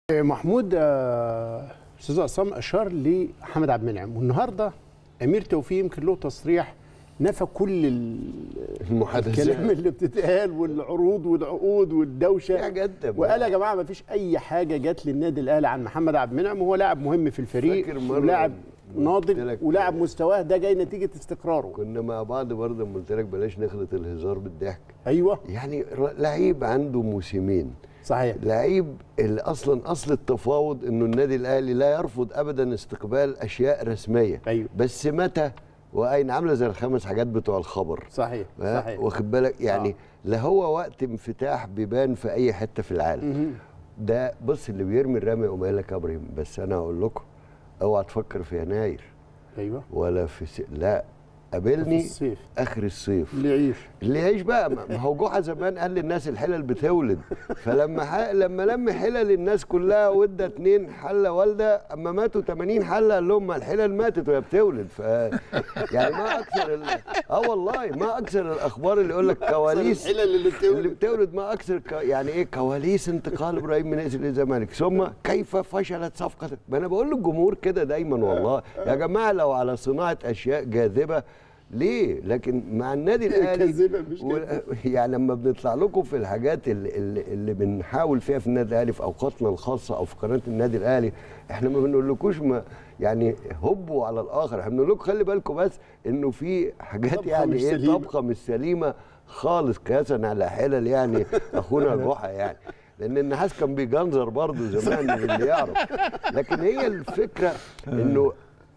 محمود آه، استاذ عصام اشار لحمد عبد المنعم والنهارده امير توفيق يمكن له تصريح نفى كل ال- المحادثات. الكلام اللي بتتقال والعروض والعقود والدوشه في حاجات وقال يا جماعه ما فيش اي حاجه جت للنادي الاهلي عن محمد عبد المنعم وهو لاعب مهم في الفريق فاكر مرة ولاعب لما قلت ناضج لك- ولاعب مستواه ده جاي نتيجه استقراره كنا مع بعض برضه لما قلت لك بلاش نخلط الهزار بالضحك ايوه يعني ر- لعيب عنده موسمين صحيح لعيب اللي اصلا اصل التفاوض انه النادي الاهلي لا يرفض ابدا استقبال اشياء رسميه أيوة. بس متى واين عامله زي الخمس حاجات بتوع الخبر صحيح ها؟ صحيح واخد بالك يعني آه. لا هو وقت انفتاح بيبان في اي حته في العالم ده بص اللي بيرمي الرمي يقوم قايل لك يا ابراهيم بس انا هقول لكم اوعى تفكر في يناير ايوه ولا في س... لا في قابلني الصيف اخر الصيف اللي يعيش اللي يعيش بقى ما ما هو جحا زمان قال للناس الحلل بتولد فلما ح... لما لم حلل الناس كلها وادى اتنين حله والده اما ماتوا 80 حله قال لهم ما الحلل ماتت وهي بتولد ف يعني ما اكثر ال... اه والله ما اكثر الاخبار اللي يقول لك كواليس الحلل اللي اللي بتولد بتولد ما اكثر ك... يعني ايه كواليس انتقال ابراهيم من النادي للزمالك ثم كيف فشلت صفقه ما انا بقول للجمهور كده دايما والله يا جماعه لو على صناعه اشياء جاذبه ليه لكن مع النادي الاهلي كاذبة مش و- يعني لما بنطلع لكم في الحاجات اللي, اللي, اللي بنحاول فيها في النادي الاهلي في اوقاتنا الخاصه او في قناه النادي الاهلي احنا ما بنقولكوش ما يعني هبوا على الاخر احنا بنقول لكم خلي بالكم بس انه في حاجات طبخة يعني مش ايه سليمة. طبخه مش سليمه خالص قياسا على حلل يعني اخونا جحا يعني لان النحاس كان بيجنزر برضه زمان اللي يعرف لكن هي الفكره انه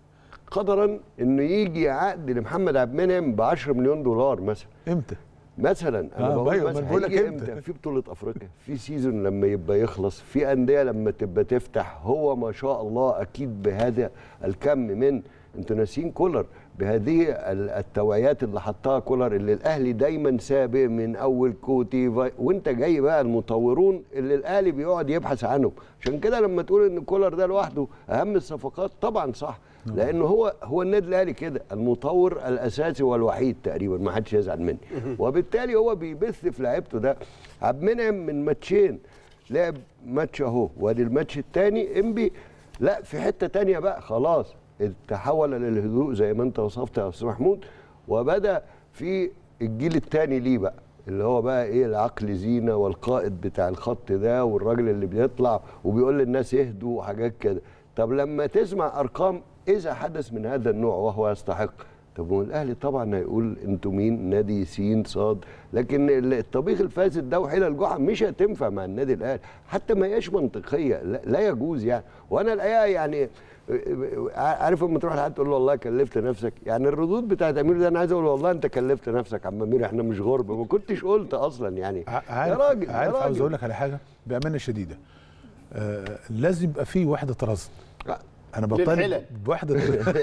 قدرا انه يجي عقد لمحمد عبد المنعم ب 10 مليون دولار مثلا امتى؟ مثلا انا آه، بقول أيوة، ما مثلا أنا بقول لك هيجي إمتى؟ في بطوله افريقيا في سيزون لما يبقى يخلص في انديه لما تبقى تفتح هو ما شاء الله اكيد بهذا الكم من انتوا ناسيين كولر بهذه ال- التوعيات اللي حطها كولر اللي الاهلي دايما سابق من اول كوتي فاي وانت جاي بقى المطورون اللي الاهلي بيقعد يبحث عنهم عشان كده لما تقول ان كولر ده لوحده اهم الصفقات طبعا صح لانه هو هو النادي الاهلي كده المطور الاساسي والوحيد تقريبا ما حدش يزعل مني وبالتالي هو بيبث في لعيبته ده عبد المنعم من ماتشين لعب ماتش اهو وادي الماتش الثاني انبي لا في حته تانية بقى خلاص تحول للهدوء زي ما انت وصفت يا استاذ محمود وبدا في الجيل الثاني ليه بقى اللي هو بقى ايه العقل زينه والقائد بتاع الخط ده والراجل اللي بيطلع وبيقول للناس اهدوا وحاجات كده طب لما تسمع ارقام اذا حدث من هذا النوع وهو يستحق طب ما هو الاهلي طبعا هيقول انتوا مين نادي سين صاد لكن الطبيخ الفاسد ده وحيل الجحا مش هتنفع مع النادي الاهلي حتى ما هياش منطقيه لا, لا يجوز يعني وانا الحقيقه يعني عارف لما تروح لحد تقول له والله كلفت نفسك يعني الردود بتاعت امير ده انا عايز اقول له والله انت كلفت نفسك يا عم امير احنا مش غرب ما كنتش قلت اصلا يعني ع- يا عارف راجل يا عارف عاوز راجل. اقول لك على حاجه بامانه شديده آه لازم يبقى في وحده رصد انا للحلل. بطالب بوحده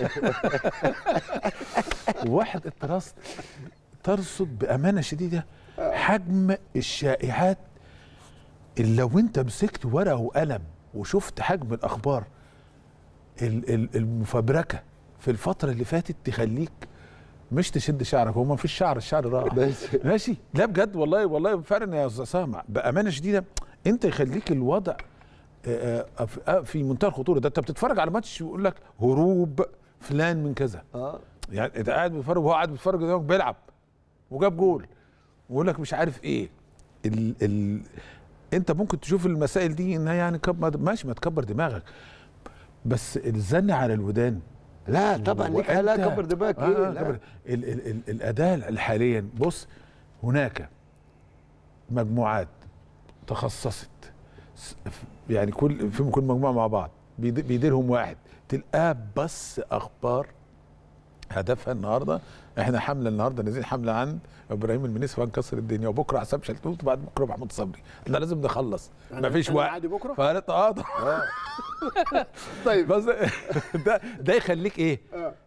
وحده رصد ترصد بامانه شديده حجم الشائعات اللي لو انت مسكت ورقه وقلم وشفت حجم الاخبار ال- ال- المفبركه في الفتره اللي فاتت تخليك مش تشد شعرك هو ما فيش شعر الشعر راح بس. ماشي لا بجد والله والله فعلا يا استاذ سامع بامانه شديده انت يخليك الوضع آه، آه، في- آه، في منتهى الخطوره ده انت بتتفرج على ماتش يقول لك هروب فلان من كذا اه يعني انت قاعد بتتفرج وهو قاعد بيتفرج قدامك بيلعب وجاب جول ويقول لك مش عارف ايه ال ال انت ممكن تشوف المسائل دي انها يعني كب... ماشي ما تكبر دماغك بس الزن على الودان لا طبعا ليك لا وأنت- كبر دماغك آه ايه آه لا. كبر ال ال ال الاداه حاليا بص هناك مجموعات تخصصت س- يعني كل في كل مجموعه مع بعض بيد- بيديرهم واحد تلقاه بس اخبار هدفها النهارده احنا حمله النهارده نازلين حمله عن ابراهيم المنيس وهنكسر الدنيا وبكره حسام شلتوت وبعد بكره محمود صبري احنا لازم نخلص مفيش أنا وقت عادي بكرة؟ فقالت اه طبعاً. طيب بس ده ده يخليك ايه؟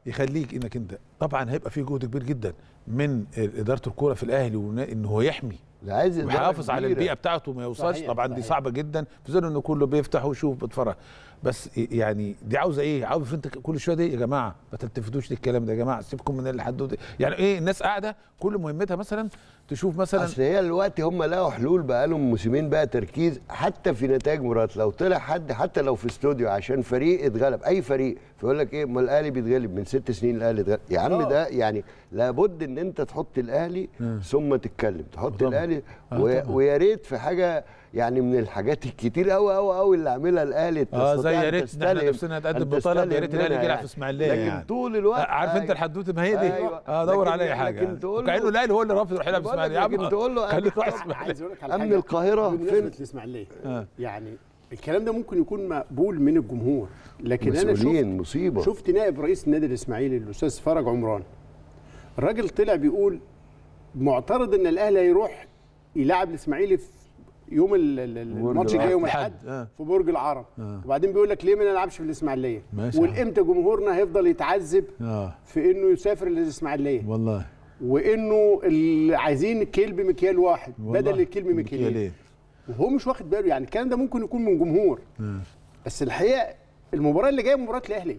يخليك انك انت طبعا هيبقى في جهد كبير جدا من اداره الكوره في الاهلي ونا- ان هو يحمي ده عايز إدارة ويحافظ على كبيرة. البيئه بتاعته ما يوصلش صحيح، طبعا دي صحيح. صعبه جدا في ظل انه كله بيفتح ويشوف بيتفرج بس يعني دي عاوزه ايه عاوز انت كل شويه دي يا جماعه ما تلتفتوش للكلام ده يا جماعه سيبكم من الحدود يعني ايه الناس قاعده كل مهمتها مثلا تشوف مثلا اصل هي دلوقتي هم لقوا حلول بقى لهم موسمين بقى تركيز حتى في نتائج مباريات لو طلع حد حتى لو في استوديو عشان فريق اتغلب اي فريق فيقول لك ايه ما الاهلي بيتغلب من ست سنين الاهلي اتغلب يا عم آه. ده يعني لابد ان انت تحط الاهلي ثم تتكلم تحط طبعا. الاهلي آه و- طبعا. ويا ريت في حاجه يعني من الحاجات الكتير قوي قوي قوي اللي عاملها الاهلي اه تستطيع زي أن يا ريت إن احنا تستلهم- نفسنا أن نتقدم بطلب يا ريت تستلهم الاهلي منها يلعب يعني. في اسماعيليه لكن يعني طول الوقت عارف انت أيوة. الحدوته ما هي دي أيوة. اه دور لكن- على اي حاجه لكن تقول له- وكانه الاهلي هو اللي رافض يروح يلعب في بقول لك اسماعيليه يا عم لكن تقول له خليك روح عايز اسماعيليه اقول لك على أمن حاجة القاهرة بمناسبة فين؟ الاسماعيليه آه. يعني الكلام ده ممكن يكون مقبول من الجمهور لكن انا شفت مسؤولين مصيبه شفت نائب رئيس النادي الاسماعيلي الاستاذ فرج عمران الراجل طلع بيقول معترض ان الاهلي هيروح يلعب الاسماعيلي في يوم ال- ال- ال- برج الماتش الجاي يوم الأحد. الاحد آه. في برج العرب آه. وبعدين بيقول لك ليه ما نلعبش في الاسماعيليه ماشي. والامتى جمهورنا هيفضل يتعذب اه في انه يسافر للاسماعيليه والله وانه اللي عايزين الكيل بمكيال واحد والله. بدل الكيل بمكيالين مكيالين. وهو مش واخد باله يعني الكلام ده ممكن يكون من جمهور آه. بس الحقيقه المباراه اللي جايه مباراه الاهلي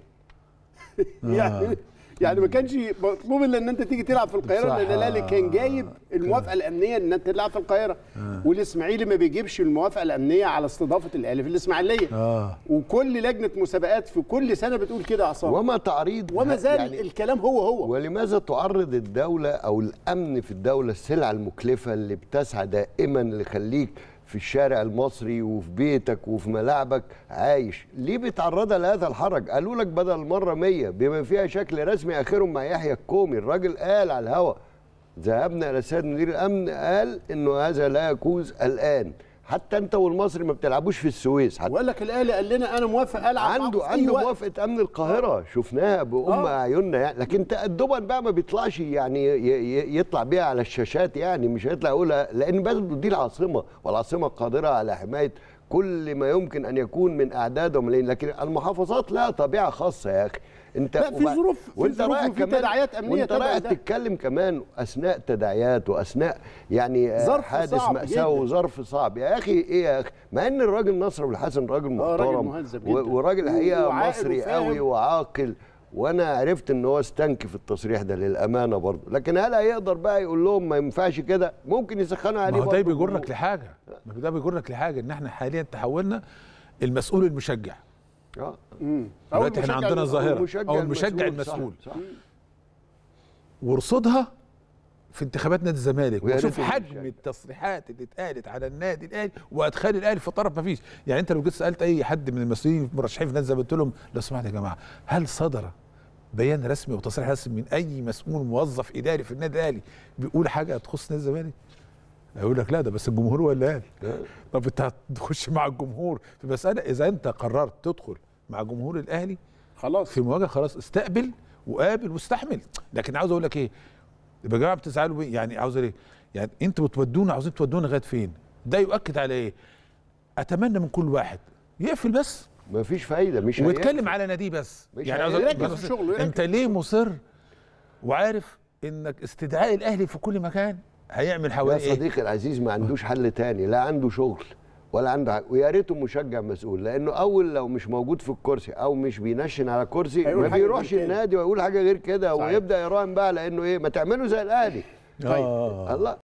يعني يعني ما كانش مطلوب الا ان انت تيجي تلعب في القاهره صح. لان الاهلي كان جايب الموافقه الامنيه ان انت تلعب في القاهره والاسماعيلي ما بيجيبش الموافقه الامنيه على استضافه الاهلي في الاسماعيليه اه وكل لجنه مسابقات في كل سنه بتقول كده يا عصام وما تعريض وما زال يعني الكلام هو هو ولماذا تعرض الدولة أو الأمن في الدولة السلعة المكلفة اللي بتسعى دائما لخليك في الشارع المصري وفي بيتك وفي ملاعبك عايش ليه بتعرضها لهذا الحرج قالوا لك بدل مرة مية بما فيها شكل رسمي آخرهم مع يحيى الكومي الراجل قال على الهوا ذهبنا إلى السيد مدير الأمن قال إنه هذا لا يجوز الآن حتى أنت والمصري ما بتلعبوش في السويس حتى وقال لك الاهلي قال لنا انا موافق العب معاكم عنده في أي عنده وقت. موافقه امن القاهره شفناها بام آه. اعيننا يعني لكن تأدبا بقى ما بيطلعش يعني ي- ي- يطلع بيها على الشاشات يعني مش هيطلع يقولها لان برضه دي العاصمه والعاصمه قادره على حمايه كل ما يمكن ان يكون من اعداد وملايين لكن المحافظات لها طبيعه خاصه يا اخي انت لا، في وبع- ظروف- في وانت ظروف رايح وفي كمان تداعيات أمنية وانت تبع رايح ده. تتكلم كمان اثناء تداعيات واثناء يعني آه، ظرف حادث صعب مأساة جداً. وظرف صعب يا اخي ايه يا اخي مع ان الراجل نصر ابو الحسن راجل آه، راجل محترم مهذب و- جداً. وراجل حقيقه وعاقل مصري وفاهم. قوي وعاقل وانا عرفت ان هو استنكف التصريح ده للامانه برضه لكن هل هيقدر بقى يقول لهم ما ينفعش كده ممكن يسخنوا عليه ما هو ده برضه بيجرك لحاجه ما هو ده بيجرك لحاجه ان احنا حاليا تحولنا المسؤول المشجع اه مم. أو دلوقتي احنا المشجع عندنا المسؤول. ظاهره المشجع او المشجع المسؤول، صح، المسؤول صح. ورصدها في انتخابات نادي الزمالك ويا وشوف ريت حجم المشجع. التصريحات اللي اتقالت على النادي الاهلي وادخال الاهلي في طرف ما فيش يعني انت لو جيت سالت اي حد من المسؤولين المرشحين في نادي الزمالك قلت لهم لو سمحت يا جماعه هل صدر بيان رسمي وتصريح رسمي من اي مسؤول موظف اداري في النادي الاهلي بيقول حاجه تخص نادي الزمالك يقول لك لا ده بس الجمهور هو اللي قال طب انت هتخش مع الجمهور في مساله اذا انت قررت تدخل مع جمهور الاهلي خلاص في مواجهه خلاص استقبل وقابل واستحمل لكن عاوز اقول لك ايه يبقى يا جماعه بتزعلوا بيه يعني عاوز ايه يعني انتوا بتودونا عاوزين تودونا لغايه فين ده يؤكد على ايه اتمنى من كل واحد يقفل بس ما فيش فايده مش ويتكلم هينفع. على ناديه بس مش يعني عاوز أقول- هيركز بس في شغله، يركز انت ليه مصر وعارف انك استدعاء الاهلي في كل مكان هيعمل يا حوالي ايه صديقي العزيز ما عندوش حل تاني لا عنده شغل ولا عنده حاجة. ويا ريته مشجع مسؤول لانه اول لو مش موجود في الكرسي او مش بينشن على كرسي هيقول ما حاجة غير بيروحش كده. النادي ويقول حاجه غير كده صحيح. ويبدا يراهن بقى لانه ايه ما تعملوا زي الاهلي آه. الله